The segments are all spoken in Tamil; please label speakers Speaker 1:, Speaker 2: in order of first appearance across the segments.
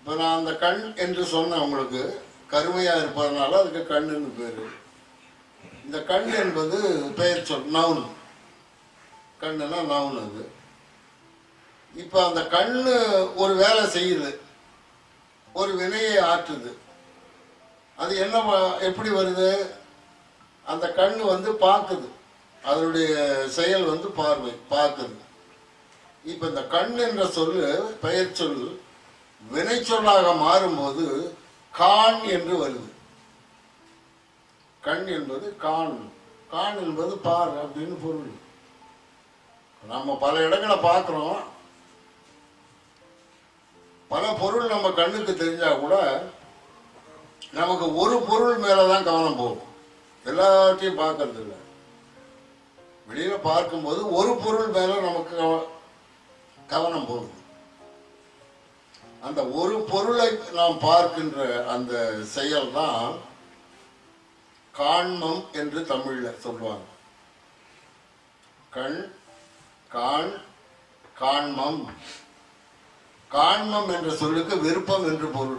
Speaker 1: இப்போ நான் அந்த கண் என்று சொன்னேன் உங்களுக்கு கருமையாக இருப்பதனால அதுக்கு கண்ணுன்னு பேர் இந்த கண் என்பது பெயர் சொல் நவுன் கண்ணுனா நவுன் அது இப்போ அந்த கண்ணு ஒரு வேலை செய்யுது ஒரு வினையை ஆற்றுது அது என்ன வ- எப்படி வருது அந்த கண் வந்து பார்க்குது அதனுடைய செயல் வந்து பார்வை பார்க்குது இப்போ இந்த கண் என்ற சொல்லு பெயர் சொல் வினை சொல்லாக மாறும்போது கான் என்று வருது கண் என்பது கான் கான் என்பது பார் அப்படின்னு பொருள் நம்ம பல இடங்களை பார்க்குறோம் பல பொருள் நம்ம கண்ணுக்கு தெரிஞ்சா கூட நமக்கு ஒரு பொருள் மேல தான் கவனம் போகும் எல்லாத்தையும் பார்க்கறது இல்லை வெளியில பார்க்கும்போது ஒரு பொருள் மேல நமக்கு கவ- கவனம் போகுது அந்த ஒரு பொருளை நாம் பார்க்கின்ற அந்த செயல் தான் காண்மம் என்று தமிழ்ல சொல்லுவாங்க கண் காண் காண்மம் காண்மம் என்ற சொல்லுக்கு விருப்பம் என்று பொருள்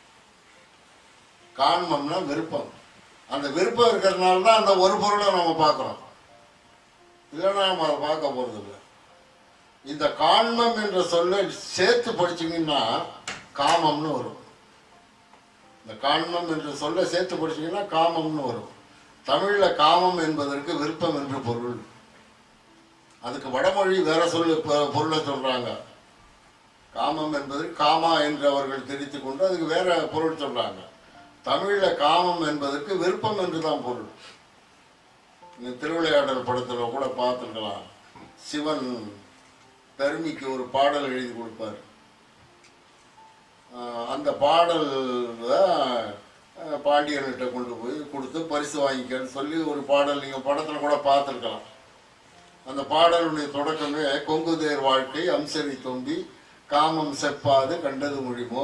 Speaker 1: காண்மம்னா விருப்பம் அந்த விருப்பம் இருக்கிறதுனால தான் அந்த ஒரு பொருளை நம்ம பார்க்குறோம் இல்லைன்னா நம்ம அதை பார்க்க போறது இல்லை இந்த காண்மம் என்ற சொல்லை சேர்த்து படிச்சீங்கன்னா காமம்னு வரும் இந்த காண்மம் என்ற சொல்லை சேர்த்து படிச்சீங்கன்னா காமம்னு வரும் தமிழ்ல காமம் என்பதற்கு விருப்பம் என்று பொருள் அதுக்கு வடமொழி வேற சொல்லு பொ- பொருளை சொல்றாங்க காமம் என்பது காமா என்று அவர்கள் தெரிவித்துக் கொண்டு அதுக்கு வேற பொருள் சொல்றாங்க தமிழ்ல காமம் என்பதற்கு விருப்பம் என்று தான் பொருள் இந்த திருவிளையாடல் படத்துல கூட பார்த்துருக்கலாம் சிவன் தருமிக்கு ஒரு பாடல் எழுதி கொடுப்பார் ஆஹ் அந்த பாடல்ல ஆஹ் பாண்டியன்கிட்ட கொண்டு போய் கொடுத்து பரிசு வாங்கிக்கன்னு சொல்லி ஒரு பாடல் நீங்க படத்துல கூட பார்த்துருக்கலாம் அந்த பாடலுடைய தொடக்கமே கொங்குதேர் வாழ்க்கை அம்சரி தொம்பி காமம் செப்பாது கண்டது மொழிமோ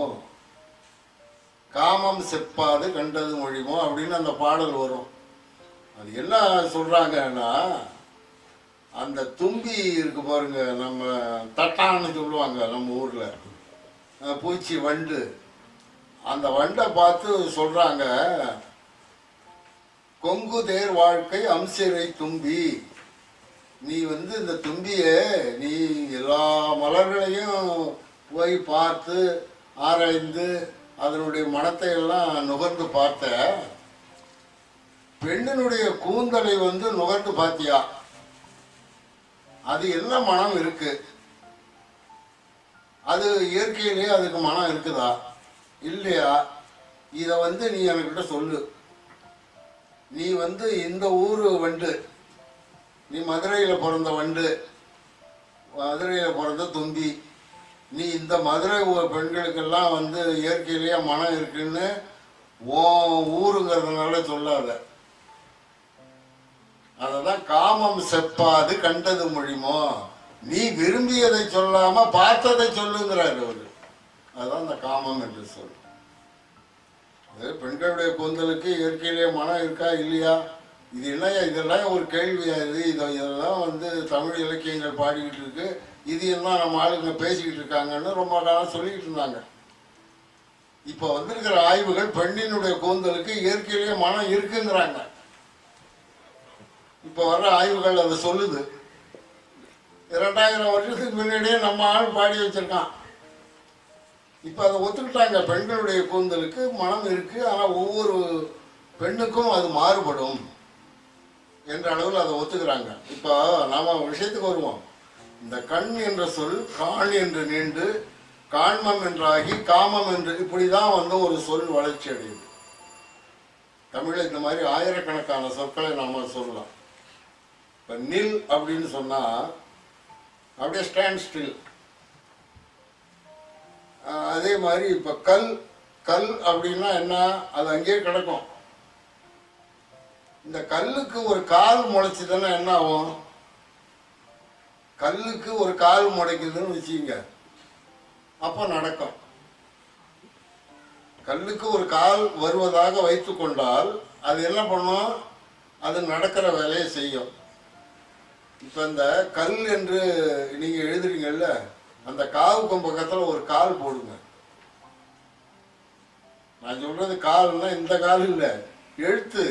Speaker 1: காமம் செப்பாது கண்டது மொழிமோ அப்படின்னு அந்த பாடல் வரும் அது என்ன சொல்றாங்கன்னா அந்த தும்பி இருக்கு பாருங்க நம்ம தட்டான்னு சொல்லுவாங்க நம்ம ஊர்ல அஹ் பூச்சி வண்டு அந்த வண்டை பார்த்து சொல்றாங்க கொங்கு தேர் வாழ்க்கை அம்சிரை தும்பி நீ வந்து இந்த தும்பியே நீ எல்லா மலர்களையும் போய் பார்த்து ஆராய்ந்து அதனுடைய மனத்தை எல்லாம் நுகர்ந்து பார்த்த பெண்ணினுடைய கூந்தலை வந்து நுகர்ந்து பார்த்தியா அது என்ன மனம் இருக்கு அது இயற்கையிலேயே அதுக்கு மனம் இருக்குதா இல்லையா இத வந்து நீ என்கிட்ட சொல்லு நீ வந்து இந்த ஊரு வண்டு நீ மதுரையில பிறந்த வண்டு மதுரையில பிறந்த தும்பி நீ இந்த மதுரை ஊ- பெண்களுக்கெல்லாம் வந்து இயற்கையிலேயே மனம் இருக்குன்னு ஓ ஊருங்கிறதுனால சொல்லாத அததான் காமம் செப்பாது கண்டது மொழிமோ நீ விரும்பியதை சொல்லாம பார்த்ததை சொல்லுங்கிறாரு அவரு அதுதான் அந்த காமம் என்று சொல் அது பெண்களுடைய கூந்தலுக்கு இயற்கையிலேயே மனம் இருக்கா இல்லையா இது என்னையா இதெல்லாம் ஒரு கேள்வியா இது இதை இதெல்லாம் வந்து தமிழ் இலக்கியங்கள் பாடிக்கிட்டு இருக்கு இது எல்லாம் நம்ம ஆளுங்க பேசிக்கிட்டு இருக்காங்கன்னு ரொம்ப காலம் சொல்லிக்கிட்டு இருந்தாங்க இப்போ வந்திருக்கிற ஆய்வுகள் பெண்ணினுடைய கூந்தலுக்கு இயற்கையிலேயே மனம் இருக்குங்கிறாங்க இப்போ வர்ற ஆய்வுகள் அதை சொல்லுது இரண்டாயிரம் வருஷத்துக்கு முன்னாடியே நம்ம ஆள் பாடி வச்சிருக்கான் இப்போ அதை ஒத்துக்கிட்டாங்க பெண்களுடைய கூந்தலுக்கு மனம் இருக்கு ஆனால் ஒவ்வொரு பெண்ணுக்கும் அது மாறுபடும் என்ற அளவில் அதை ஒத்துக்கிறாங்க இப்போ நாம விஷயத்துக்கு வருவோம் இந்த கண் என்ற சொல் காண் என்று நீண்டு காண்மம் என்றாகி காமம் என்று இப்படிதான் வந்து ஒரு சொல் வளர்ச்சி அடையுது தமிழில் இந்த மாதிரி ஆயிரக்கணக்கான சொற்களை நாம சொல்லலாம் இப்போ நில் அப்படின்னு சொன்னா அப்படியே ஸ்டாண்ட் ஸ்டில் அதே மாதிரி இப்போ கல் கல் அப்படின்னா என்ன அது அங்கேயே கிடக்கும் இந்த கல்லுக்கு ஒரு கால் முளைச்சதுன்னா என்ன ஆகும் கல்லுக்கு ஒரு கால் முளைக்குதுன்னு வச்சுக்கங்க அப்போ நடக்கும் கல்லுக்கு ஒரு கால் வருவதாக வைத்துக் கொண்டால் அது என்ன பண்ணும் அது நடக்கிற வேலையை செய்யும் இப்போ இந்த கல் என்று நீங்க எழுதுறீங்கல்ல அந்த காவுக்கும் பக்கத்துல ஒரு கால் போடுங்க நான் சொல்றது கால்னா இந்த கால் இல்லை எழுத்து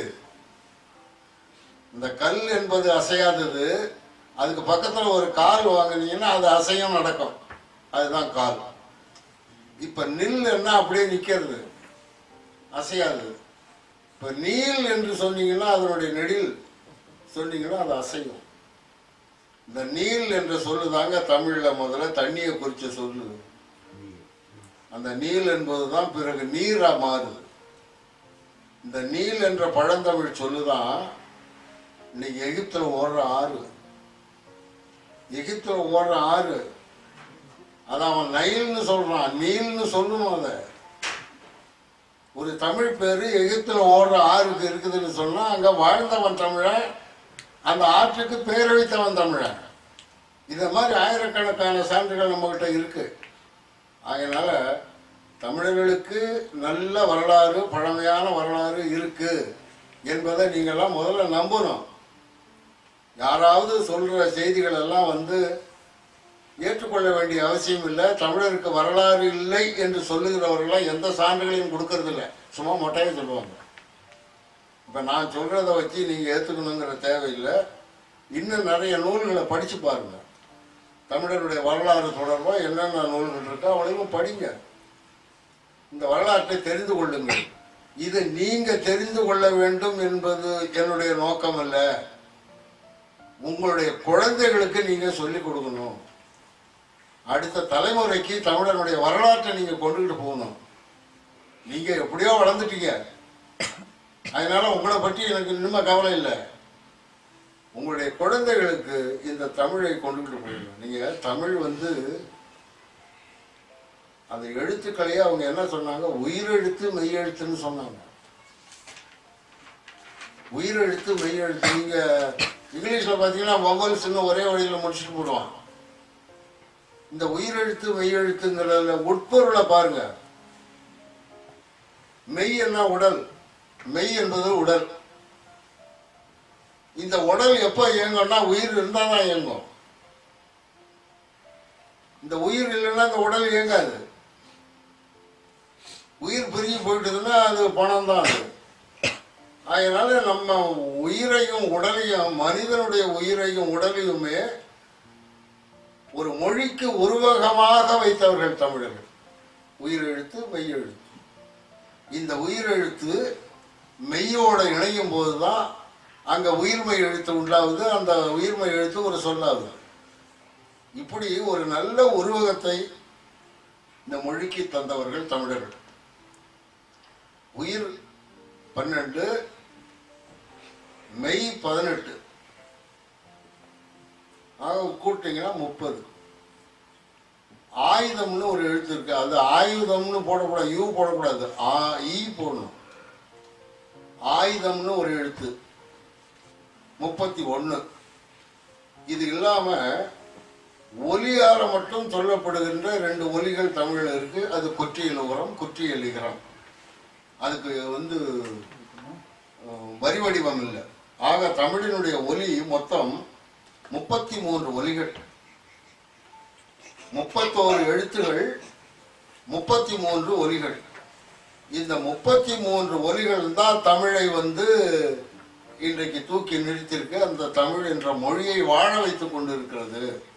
Speaker 1: இந்த கல் என்பது அசையாதது அதுக்கு பக்கத்துல ஒரு கால் வாங்குனீங்கன்னா அது அசையும் நடக்கும் அதுதான் கால் இப்ப நில் என்ன அப்படியே நிக்கிறது அசையாது இப்ப நீல் என்று சொன்னீங்கன்னா அதனுடைய நெடில் சொன்னீங்கன்னா அது அசையும் இந்த நீல் என்ற சொல்லு தாங்க தமிழ்ல முதல்ல தண்ணியை குறிச்ச சொல்லு அந்த நீல் என்பதுதான் பிறகு நீரா மாறுது இந்த நீல் என்ற பழந்தமிழ் சொல்லுதான் இன்னைக்கு எகிப்துல ஓடுற ஆறு எகிப்துல ஓடுற ஆறு அத அவன் நைல்னு சொல்றான் நீல்னு சொல்லணும் அத ஒரு தமிழ் பேரு எகிப்துல ஓடுற ஆறுக்கு இருக்குதுன்னு சொன்னா அங்க வாழ்ந்தவன் தமிழன் அந்த ஆற்றுக்கு பேர் வைத்தவன் தமிழன் இத மாதிரி ஆயிரக்கணக்கான சான்றுகள் நம்மகிட்ட இருக்கு அதனால தமிழர்களுக்கு நல்ல வரலாறு பழமையான வரலாறு இருக்கு என்பதை நீங்கள்லாம் முதல்ல நம்பணும் யாராவது சொல்ற செய்திகள் எல்லாம் வந்து ஏற்றுக்கொள்ள வேண்டிய அவசியம் இல்லை தமிழருக்கு வரலாறு இல்லை என்று சொல்லுகிறவர்களாம் எந்த சான்றுகளையும் கொடுக்கறது இல்லை சும்மா மொட்டையாக சொல்லுவாங்க இப்போ நான் சொல்றத வச்சு நீங்க ஏற்றுக்கணுங்கிற தேவையில்லை இன்னும் நிறைய நூல்களை படிச்சு பாருங்க தமிழருடைய வரலாறு தொடர்பாக என்னென்ன நூல்கள் இருக்கோ அவளையும் படிங்க இந்த வரலாற்றை தெரிந்து கொள்ளுங்கள் இதை நீங்க தெரிந்து கொள்ள வேண்டும் என்பது என்னுடைய நோக்கம் அல்ல உங்களுடைய குழந்தைகளுக்கு நீங்க சொல்லிக் கொடுக்கணும் அடுத்த தலைமுறைக்கு தமிழனுடைய வரலாற்றை நீங்க கொண்டுகிட்டு போகணும் நீங்க எப்படியோ வளர்ந்துட்டீங்க அதனால உங்களை பற்றி எனக்கு இன்னுமே கவலை இல்லை உங்களுடைய குழந்தைகளுக்கு இந்த தமிழை கொண்டுகிட்டு போயிடணும் நீங்க தமிழ் வந்து அந்த எழுத்துக்களையே அவங்க என்ன சொன்னாங்க உயிரெழுத்து மெய்யெழுத்துன்னு சொன்னாங்க உயிரெழுத்து மெய்யெழுத்து நீங்க இங்கிலீஷ்ல பாத்தீங்கன்னா வவல்ஸ்னு ஒரே வழியில முடிச்சுட்டு போடுவான் இந்த உயிரெழுத்து மெய்யெழுத்துங்கிறதுல உட்பொருளை பாருங்க மெய் என்ன உடல் மெய் என்பது உடல் இந்த உடல் எப்ப இயங்கும்னா உயிர் இருந்தா தான் இயங்கும் இந்த உயிர் இல்லைன்னா இந்த உடல் இயங்காது உயிர் பிரிஞ்சு போயிட்டதுன்னா அது பணம் தான் அது அதனால நம்ம உயிரையும் உடலையும் மனிதனுடைய உயிரையும் உடலையுமே ஒரு மொழிக்கு உருவகமாக வைத்தவர்கள் தமிழர்கள் உயிரெழுத்து மெய்யெழுத்து இந்த உயிரெழுத்து மெய்யோட இணையும் போதுதான் அங்க உயிர்மை எழுத்து உண்டாகுது அந்த உயிர்மை எழுத்து ஒரு சொல்லாகுது இப்படி ஒரு நல்ல உருவகத்தை இந்த மொழிக்கு தந்தவர்கள் தமிழர்கள் உயிர் பன்னெண்டு மெய் பதினெட்டு ஆக கூட்டிங்கன்னா முப்பது ஆயுதம்னு ஒரு எழுத்து இருக்கு அது ஆயுதம்னு போடக்கூடாது யூ போடக்கூடாது ஆ ஈ போடணும் ஆயுதம்னு ஒரு எழுத்து முப்பத்தி ஒன்று இது இல்லாம ஒலியால மட்டும் சொல்லப்படுகின்ற ரெண்டு ஒலிகள் தமிழ்ல இருக்கு அது குற்றியல் உரம் குற்றியல் இகரம் அதுக்கு வந்து அஹ், வரி வடிவம் இல்லை ஆக தமிழினுடைய ஒலி மொத்தம் முப்பத்தி மூன்று ஒலிகள் முப்பத்தோரு எழுத்துகள் முப்பத்தி மூன்று ஒலிகள் இந்த முப்பத்தி மூன்று ஒலிகள் தான் தமிழை வந்து இன்றைக்கு தூக்கி நிறுத்தியிருக்கு அந்த தமிழ் என்ற மொழியை வாழ வைத்துக் கொண்டிருக்கிறது